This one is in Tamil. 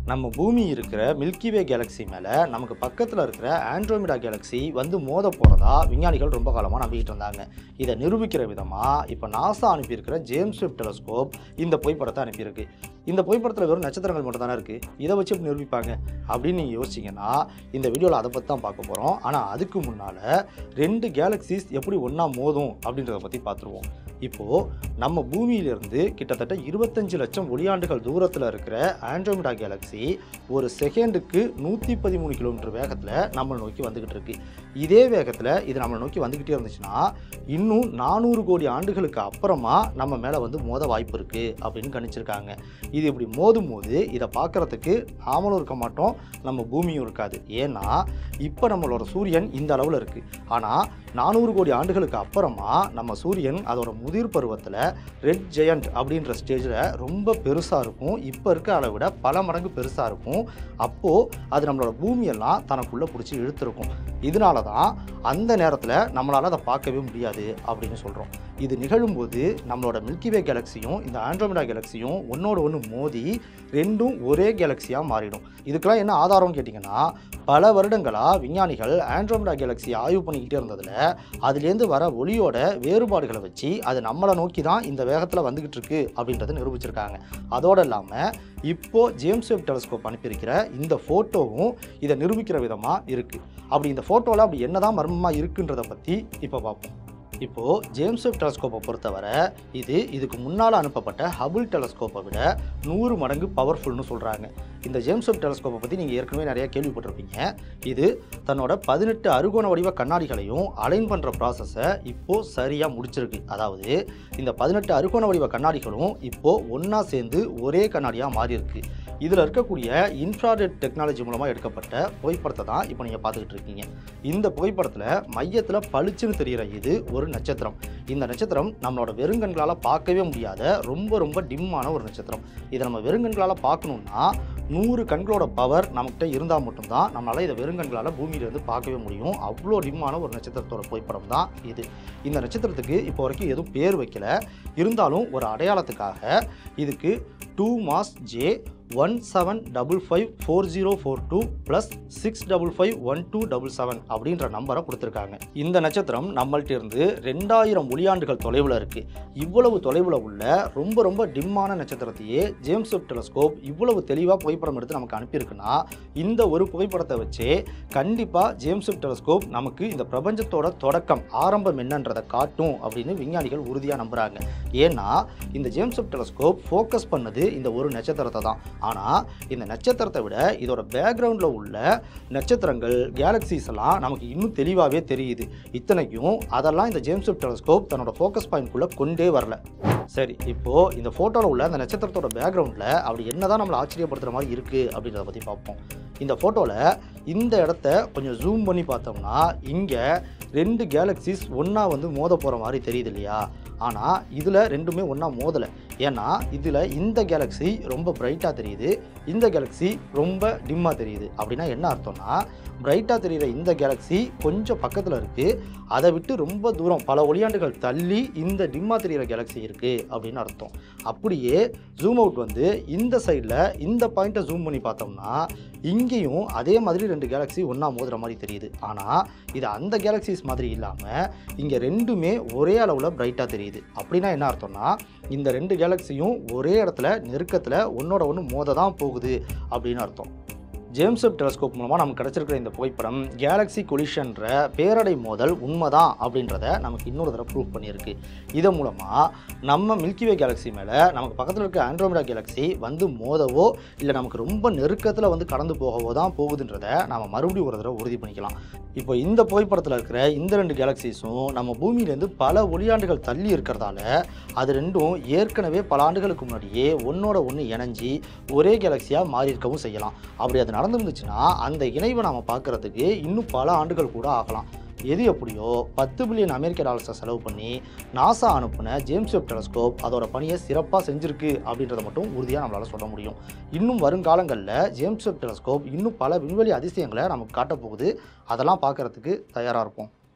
நம்ம பூமி இருக்கிற மில்கிவே கேலக்ஸி மேலே நமக்கு பக்கத்தில் இருக்கிற ஆண்ட்ரோமிடா கேலக்ஸி வந்து மோத போகிறதா விஞ்ஞானிகள் ரொம்ப காலமாக நம்பிக்கிட்டு இருந்தாங்க இதை நிரூபிக்கிற விதமாக இப்போ நாசா அனுப்பியிருக்கிற ஜேம்ஸ் வெப் டெலஸ்கோப் இந்த புகைப்படத்தை அனுப்பியிருக்கு இந்த புகைப்படத்தில் வெறும் நட்சத்திரங்கள் மட்டும் தானே இருக்குது இதை வச்சு எப்படி நிரூபிப்பாங்க அப்படின்னு நீங்கள் யோசிச்சிங்கன்னா இந்த வீடியோவில் அதை பற்றி தான் பார்க்க போகிறோம் ஆனால் அதுக்கு முன்னால் ரெண்டு கேலக்ஸிஸ் எப்படி ஒன்றா மோதும் அப்படின்றத பற்றி பார்த்துருவோம் இப்போது நம்ம பூமியிலிருந்து கிட்டத்தட்ட இருபத்தஞ்சு லட்சம் ஒளியாண்டுகள் தூரத்தில் இருக்கிற ஆண்ட்ரோமிடா கேலக்ஸி ஒரு செகண்டுக்கு நூற்றி பதிமூணு கிலோமீட்டர் வேகத்தில் நம்மளை நோக்கி வந்துக்கிட்டு இருக்கு இதே வேகத்தில் இது நம்மளை நோக்கி வந்துக்கிட்டே இருந்துச்சுன்னா இன்னும் நானூறு கோடி ஆண்டுகளுக்கு அப்புறமா நம்ம மேலே வந்து மோத வாய்ப்பு இருக்குது அப்படின்னு கணிச்சிருக்காங்க இது இப்படி மோதும் போது இதை பார்க்குறதுக்கு நாமளும் இருக்க மாட்டோம் நம்ம பூமியும் இருக்காது ஏன்னா இப்போ நம்மளோட சூரியன் இந்த அளவில் இருக்குது ஆனால் நானூறு கோடி ஆண்டுகளுக்கு அப்புறமா நம்ம சூரியன் அதோட முதிர் பருவத்தில் ரெட் ஜெயண்ட் அப்படின்ற ஸ்டேஜில் ரொம்ப பெருசாக இருக்கும் இப்போ இருக்க அளவை விட பல மடங்கு பெருசாக இருக்கும் அப்போது அது நம்மளோட பூமியெல்லாம் தனக்குள்ளே பிடிச்சி இழுத்துருக்கும் இதனால தான் அந்த நேரத்தில் நம்மளால் அதை பார்க்கவே முடியாது அப்படின்னு சொல்கிறோம் இது நிகழும்போது நம்மளோட மில்கிவே கேலக்ஸியும் இந்த ஆண்ட்ரோமிடா கேலக்ஸியும் ஒன்றோட ஒன்று மோதி ரெண்டும் ஒரே கேலக்ஸியாக மாறிடும் இதுக்கெல்லாம் என்ன ஆதாரம்னு கேட்டிங்கன்னா பல வருடங்களாக விஞ்ஞானிகள் ஆண்ட்ரோமிடா கேலக்ஸி ஆய்வு பண்ணிக்கிட்டே இருந்ததில் அதுலேருந்து வர ஒளியோட வேறுபாடுகளை வச்சு அது நம்மளை நோக்கி தான் இந்த வேகத்தில் வந்துக்கிட்டு இருக்கு அப்படின்றத நிரூபிச்சிருக்காங்க அதோடு இல்லாமல் இப்போது ஜேம்ஸ் வெப் டெலஸ்கோப் அனுப்பியிருக்கிற இந்த ஃபோட்டோவும் இதை நிரூபிக்கிற விதமாக இருக்குது அப்படி இந்த ஃபோட்டோவில் அப்படி என்னதான் மர்மமாக இருக்குன்றதை பற்றி இப்போ பார்ப்போம் இப்போது ஜேம்ஸ் வெப் டெலஸ்கோப்பை பொறுத்தவரை இது இதுக்கு முன்னால் அனுப்பப்பட்ட ஹபுல் டெலஸ்கோப்பை விட நூறு மடங்கு பவர்ஃபுல்னு சொல்கிறாங்க இந்த ஜேம்ஸ் வெப் டெலஸ்கோப்பை பற்றி நீங்கள் ஏற்கனவே நிறைய கேள்விப்பட்டிருப்பீங்க இது தன்னோட பதினெட்டு அறுகோண வடிவ கண்ணாடிகளையும் அலைன் பண்ணுற ப்ராசஸை இப்போது சரியாக முடிச்சிருக்கு அதாவது இந்த பதினெட்டு அறுகோண வடிவ கண்ணாடிகளும் இப்போது ஒன்றா சேர்ந்து ஒரே கண்ணாடியாக மாறி இருக்கு இதில் இருக்கக்கூடிய இன்ஃப்ராரெட் டெக்னாலஜி மூலமாக எடுக்கப்பட்ட புகைப்படத்தை தான் இப்போ நீங்கள் பார்த்துக்கிட்டு இருக்கீங்க இந்த புகைப்படத்தில் மையத்தில் பளிச்சுன்னு தெரிகிற இது ஒரு நட்சத்திரம் இந்த நட்சத்திரம் நம்மளோட வெறுங்கண்களால் பார்க்கவே முடியாத ரொம்ப ரொம்ப டிம்மான ஒரு நட்சத்திரம் இதை நம்ம வெறுங்கண்களால் பார்க்கணுன்னா நூறு கண்களோட பவர் நம்மகிட்ட இருந்தால் மட்டும்தான் நம்மளால் இதை வெறுங்கண்களால் பூமியிலேருந்து பார்க்கவே முடியும் அவ்வளோ டிம்மான ஒரு நட்சத்திரத்தோட புகைப்படம் தான் இது இந்த நட்சத்திரத்துக்கு இப்போ வரைக்கும் எதுவும் பேர் வைக்கல இருந்தாலும் ஒரு அடையாளத்துக்காக இதுக்கு two MASS J one seven double five four zero four two plus six double five one two double seven அப்படின்ற நம்பரை கொடுத்துருக்காங்க இந்த நட்சத்திரம் நம்மள்ட்ட இருந்து ரெண்டாயிரம் ஒளியாண்டுகள் தொலைவில் இருக்குது இவ்வளவு தொலைவில் உள்ள ரொம்ப ரொம்ப டிம்மான நட்சத்திரத்தையே ஜேம்ஸ் வெப் டெலஸ்கோப் இவ்வளவு தெளிவாக புகைப்படம் எடுத்து நமக்கு அனுப்பியிருக்குன்னா இந்த ஒரு புகைப்படத்தை வச்சே கண்டிப்பாக ஜேம்ஸ் வெப் டெலஸ்கோப் நமக்கு இந்த பிரபஞ்சத்தோட தொடக்கம் ஆரம்பம் என்னன்றதை காட்டும் அப்படின்னு விஞ்ஞானிகள் உறுதியாக நம்புகிறாங்க ஏன்னா இந்த ஜேம்ஸ் வெப் டெலஸ்கோப் ஃபோக்கஸ் பண்ணது இந்த ஒரு நட்சத்திரத்தை தான் ஆனால் இந்த நட்சத்திரத்தை விட இதோட பேக்ரவுண்டில் உள்ள நட்சத்திரங்கள் கேலக்சிஸ் எல்லாம் நமக்கு இன்னும் தெளிவாகவே தெரியுது இத்தனைக்கும் அதெல்லாம் இந்த ஜேம்ஸ் வெப் டெலஸ்கோப் தன்னோட ஃபோக்கஸ் பாயிண்ட்குள்ளே கொண்டே வரல சரி இப்போது இந்த ஃபோட்டோவில் உள்ள அந்த நட்சத்திரத்தோட பேக்ரவுண்டில் அப்படி என்னதான் நம்மளை ஆச்சரியப்படுத்துகிற மாதிரி இருக்குது அப்படின்றத பற்றி பார்ப்போம் இந்த ஃபோட்டோவில் இந்த இடத்த கொஞ்சம் ஜூம் பண்ணி பார்த்தோம்னா இங்கே ரெண்டு கேலக்சிஸ் ஒன்றா வந்து மோத போகிற மாதிரி தெரியுது இல்லையா ஆனால் இதில் ரெண்டுமே ஒன்றா மோதலை ஏன்னா இதில் இந்த கேலக்ஸி ரொம்ப பிரைட்டாக தெரியுது இந்த கேலக்ஸி ரொம்ப டிம்மாக தெரியுது அப்படின்னா என்ன அர்த்தம்னா பிரைட்டாக தெரிகிற இந்த கேலக்ஸி கொஞ்சம் பக்கத்தில் இருக்குது அதை விட்டு ரொம்ப தூரம் பல ஒளியாண்டுகள் தள்ளி இந்த டிம்மாக தெரிகிற கேலக்ஸி இருக்குது அப்படின்னு அர்த்தம் அப்படியே ஜூம் அவுட் வந்து இந்த சைடில் இந்த பாயிண்ட்டை ஜூம் பண்ணி பார்த்தோம்னா இங்கேயும் அதே மாதிரி ரெண்டு கேலக்ஸி ஒன்றா மோதுற மாதிரி தெரியுது ஆனால் இது அந்த கேலக்சிஸ் மாதிரி இல்லாமல் இங்கே ரெண்டுமே ஒரே அளவில் பிரைட்டாக தெரியுது அப்படின்னா என்ன அர்த்தம்னா இந்த ரெண்டு கேலக்சியும் ஒரே இடத்துல நெருக்கத்தில் ஒன்றோட ஒன்று மோத தான் போகுது அப்படின்னு அர்த்தம் ஜேம்ஸ் வெப் டெலஸ்கோப் மூலமாக நமக்கு கிடச்சிருக்கிற இந்த புகைப்படம் கேலக்ஸி கொலிஷன்ற பேரடை மோதல் உண்மைதான் அப்படின்றத நமக்கு இன்னொரு தடவை ப்ரூவ் பண்ணியிருக்கு இதன் மூலமாக நம்ம மில்கிவே கேலக்ஸி மேலே நமக்கு பக்கத்தில் இருக்க ஆண்ட்ரோமிடா கேலக்ஸி வந்து மோதவோ இல்லை நமக்கு ரொம்ப நெருக்கத்தில் வந்து கடந்து போகவோ தான் போகுதுன்றதை நம்ம மறுபடியும் ஒரு தடவை உறுதி பண்ணிக்கலாம் இப்போ இந்த புகைப்படத்தில் இருக்கிற இந்த ரெண்டு கேலக்சிஸும் நம்ம பூமியிலேருந்து பல ஒளியாண்டுகள் தள்ளி இருக்கிறதால அது ரெண்டும் ஏற்கனவே பல ஆண்டுகளுக்கு முன்னாடியே ஒன்றோட ஒன்று இணைஞ்சி ஒரே கேலக்சியாக மாறி இருக்கவும் செய்யலாம் அப்படி அது நடந்துருந்துச்சுன்னா அந்த இணைவை நாம் பார்க்குறதுக்கு இன்னும் பல ஆண்டுகள் கூட ஆகலாம் எது எப்படியோ பத்து பில்லியன் அமெரிக்க டாலர்ஸை செலவு பண்ணி நாசா அனுப்பின ஜேம்ஸ் வெப் டெலஸ்கோப் அதோட பணியை சிறப்பாக செஞ்சிருக்கு அப்படின்றத மட்டும் உறுதியாக நம்மளால் சொல்ல முடியும் இன்னும் வருங்காலங்களில் ஜேம்ஸ் வெப் டெலஸ்கோப் இன்னும் பல விண்வெளி அதிசயங்களை நமக்கு காட்டப் போகுது அதெல்லாம் பார்க்கறதுக்கு தயாராக இருப்போம்